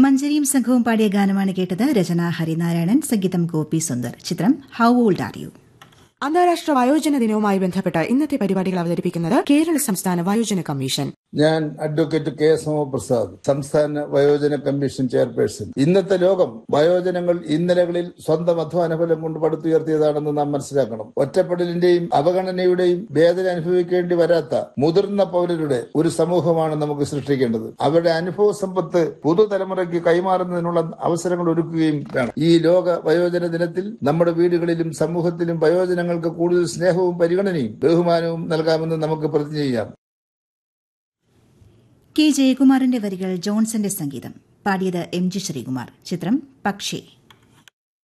മഞ്ചരിയും സംഘവും പാടിയ ഗാനമാണ് കേട്ടത് രചന ഹരിനാരായണൻ സംഗീതം ഗോപി സുന്ദർ ചിത്രം ഹൌ ഓൾഡ് ആർ യു അന്താരാഷ്ട്ര വയോജന ദിനവുമായി ബന്ധപ്പെട്ട് ഇന്നത്തെ പരിപാടികൾ അവതരിപ്പിക്കുന്നത് കേരള സംസ്ഥാന വയോജന കമ്മീഷൻ ഞാൻ അഡ്വക്കേറ്റ് കെ എസ് പ്രസാദ് സംസ്ഥാന വയോജന കമ്മീഷൻ ചെയർപേഴ്സൺ ഇന്നത്തെ ലോകം വയോജനങ്ങൾ ഇന്നലകളിൽ സ്വന്തം അധ്വാനഫലം കൊണ്ട് പടുത്തുയർത്തിയതാണെന്ന് നാം മനസ്സിലാക്കണം ഒറ്റപ്പെടലിന്റെയും അവഗണനയുടെയും വേദന അനുഭവിക്കേണ്ടി വരാത്ത മുതിർന്ന പൗരരുടെ ഒരു സമൂഹമാണ് നമുക്ക് സൃഷ്ടിക്കേണ്ടത് അവരുടെ അനുഭവ സമ്പത്ത് പുതുതലമുറയ്ക്ക് കൈമാറുന്നതിനുള്ള അവസരങ്ങൾ ഒരുക്കുകയും വേണം ഈ ലോക വയോജന ദിനത്തിൽ നമ്മുടെ വീടുകളിലും സമൂഹത്തിലും വയോജനങ്ങൾക്ക് കൂടുതൽ സ്നേഹവും പരിഗണനയും ബഹുമാനവും നൽകാമെന്ന് നമുക്ക് പ്രതിജ്ഞ ചെയ്യാം കെ ജയകുമാറിന്റെ വരികൾ ജോൺസന്റെ സംഗീതം പാടിയത് എം ജി ശ്രീകുമാർ ചിത്രം പക്ഷേ